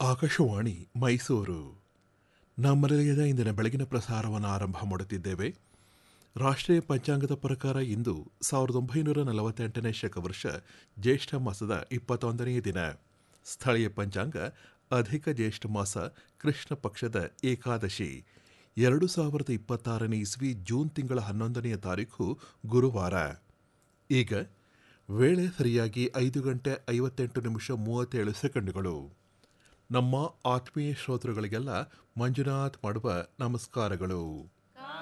ಆಕಾಶವಾಣಿ ಮೈಸೂರು ನಮ್ಮ ನಿಲಯದ ಇಂದಿನ ಬೆಳಗಿನ ಪ್ರಸಾರವನ್ನು ಆರಂಭ ಮಾಡುತ್ತಿದ್ದೇವೆ ರಾಷ್ಟ್ರೀಯ ಪಂಚಾಂಗದ ಪ್ರಕಾರ ಇಂದು ಸಾವಿರದ ಒಂಬೈನೂರ ನಲವತ್ತೆಂಟನೇ ಶಕವರ್ಷ ಜ್ಯೇಷ್ಠ ಮಾಸದ ಇಪ್ಪತ್ತೊಂದನೆಯ ದಿನ ಸ್ಥಳೀಯ ಪಂಚಾಂಗ ಅಧಿಕ ಜ್ಯೇಷ್ಠ ಮಾಸ ಕೃಷ್ಣ ಪಕ್ಷದ ಏಕಾದಶಿ ಎರಡು ಸಾವಿರದ ಇಪ್ಪತ್ತಾರನೇ ಇಸ್ವಿ ಜೂನ್ ತಿಂಗಳ ಹನ್ನೊಂದನೆಯ ತಾರೀಖು ಗುರುವಾರ ಈಗ ವೇಳೆ ಸರಿಯಾಗಿ ಐದು ಗಂಟೆ ಐವತ್ತೆಂಟು ನಿಮಿಷ ಮೂವತ್ತೇಳು ಸೆಕೆಂಡುಗಳು ನಮ್ಮ ಆತ್ಮೀಯ ಶ್ರೋತೃಗಳಿಗೆಲ್ಲ ಮಂಜುನಾಥ್ ಮಾಡುವ ನಮಸ್ಕಾರಗಳು